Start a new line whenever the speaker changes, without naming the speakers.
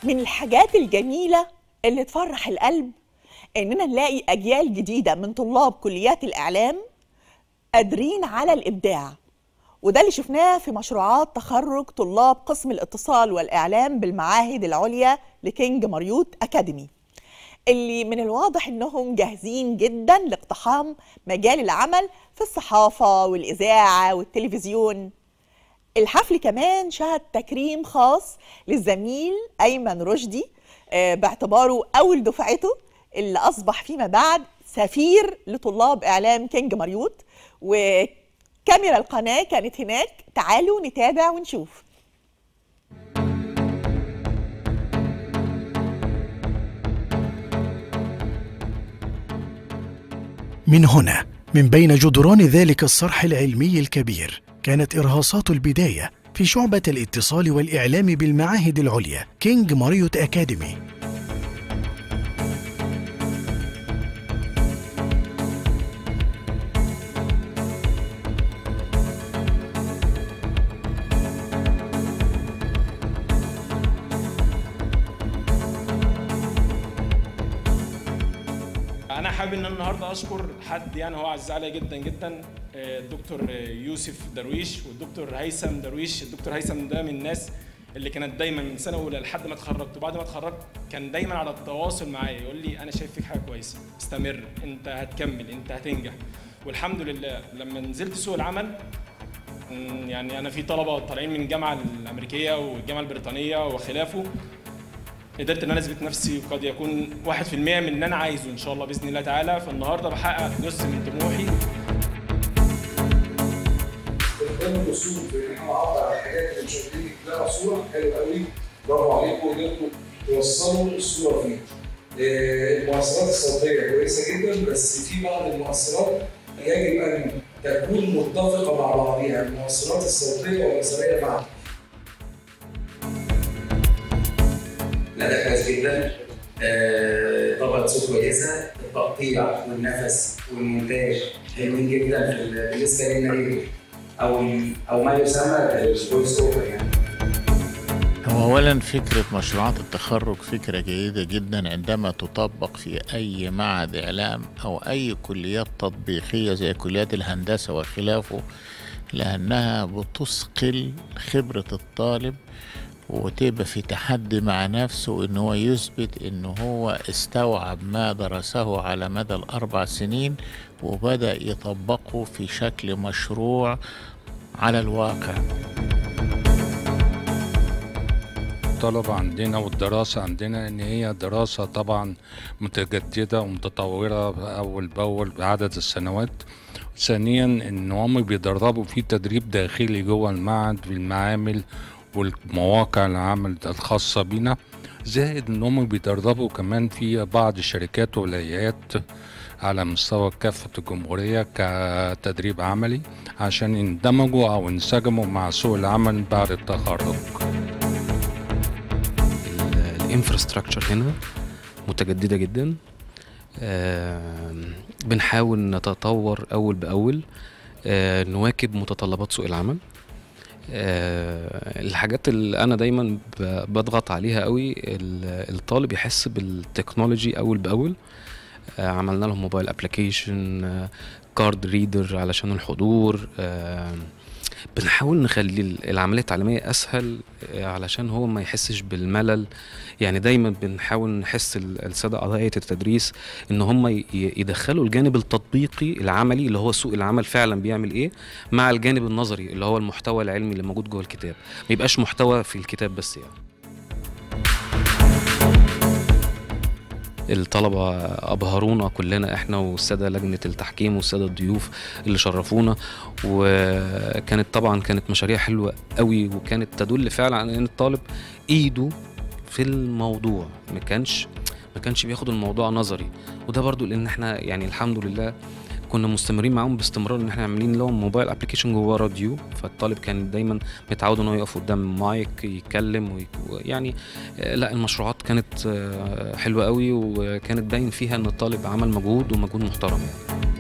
من الحاجات الجميلة اللي تفرح القلب إننا نلاقي أجيال جديدة من طلاب كليات الإعلام قادرين على الإبداع وده اللي شفناه في مشروعات تخرج طلاب قسم الاتصال والإعلام بالمعاهد العليا لكينج ماريوت أكاديمي اللي من الواضح إنهم جاهزين جدا لاقتحام مجال العمل في الصحافة والإذاعة والتلفزيون الحفل كمان شهد تكريم خاص للزميل أيمن رشدي آه، باعتباره أول دفعته اللي أصبح فيما بعد سفير لطلاب إعلام كينج ماريوت وكاميرا القناة كانت هناك تعالوا نتابع ونشوف
من هنا من بين جدران ذلك الصرح العلمي الكبير كانت إرهاصات البداية في شعبة الاتصال والإعلام بالمعاهد العليا كينج ماريوت أكاديمي
انا حابب ان أنا النهارده اشكر حد يعني هو عزيز عليا جدا جدا آه، الدكتور آه، يوسف درويش والدكتور هيثم درويش الدكتور هيثم ده من الناس اللي كانت دايما من سنه اولى لحد ما اتخرجت وبعد ما اتخرجت كان دايما على التواصل معايا يقول لي انا شايف فيك حاجه كويسه استمر انت هتكمل انت هتنجح والحمد لله لما نزلت سوق العمل مم، يعني انا في طلبه طالعين من الجامعه الامريكيه والجامعه البريطانيه وخلافه قدرت ان انا اثبت نفسي وقد يكون 1% من اللي انا عايزه ان شاء الله باذن الله تعالى فالنهارده بحقق جزء من طموحي
قدام الوصول في ان احنا نعبر عن الحاجات اللي مش واخدين لها صوره حلوه قوي برافو عليكم قدرتوا توصلوا الصوره فيه. آه، المؤثرات الصوتيه كويسه جدا بس في بعض المؤثرات يجب ان تكون متفقه مع بعضها المؤثرات الصوتيه والبصريه معا.
لا ده كويس جدا آه، طبقة صوت كويسة التقطيع والنفس والمونتاج حلوين جدا في ال- بالنسبة لنا إيه؟ أو أو ما يسمى الفويس أوفر يعني
هو أولا فكرة مشروعات التخرج فكرة جيدة جدا عندما تطبق في أي معهد إعلام أو أي كليات تطبيقية زي كليات الهندسة وخلافه لأنها بتثقل خبرة الطالب وتبقى في تحدي مع نفسه إن هو يثبت إن هو استوعب ما درسه على مدى الأربع سنين وبدأ يطبقه في شكل مشروع على الواقع
الطلبة عندنا والدراسة عندنا إن هي دراسة طبعا متجددة ومتطورة أول بأول بعدد السنوات ثانيا إن هم بيدربوا في تدريب داخلي جوه المعهد في المعامل والمواقع العمل الخاصة بينا زائد إن هم بيدربوا كمان في بعض الشركات والهيئات على مستوى كافة الجمهورية كتدريب عملي عشان يندمجوا أو ينسجموا مع سوق العمل بعد التخرج
الانفراستراكشر هنا متجدده جدا آم، بنحاول نتطور اول باول آه، نواكب متطلبات سوق العمل آه، الحاجات اللي انا دايما ب- بضغط عليها قوي ال- الطالب يحس بالتكنولوجي اول باول آه، عملنا لهم موبايل ابلكيشن كارد ريدر علشان الحضور آه، بنحاول نخلي ال- العمليه التعليميه اسهل آه، علشان هو ما يحسش بالملل يعني دايما بنحاول نحس ال- الساده اعضاء هيئه التدريس ان هم ي- يدخلوا الجانب التطبيقي العملي اللي هو سوق العمل فعلا بيعمل ايه مع الجانب النظري اللي هو المحتوى العلمي اللي موجود جوه الكتاب ما يبقاش محتوى في الكتاب بس يعني الطلبة أبهرونا كلنا إحنا والسادة لجنة التحكيم والسادة الضيوف اللي شرفونا وكانت طبعا كانت مشاريع حلوة قوي وكانت تدل فعلا على إن الطالب إيده في الموضوع ما كانش ما كانش بياخد الموضوع نظري وده برضو لأن إحنا يعني الحمد لله كنا مستمرين معاهم باستمرار ان احنا عاملين لهم موبايل ابلكيشن جوه راديو فالطالب كان دايما متعود ان هو يقف قدام مايك يتكلم ويك- يعني آه، لا المشروعات كانت آه، حلوه قوي وكانت باين فيها ان الطالب عمل مجهود ومجهود محترم يعني.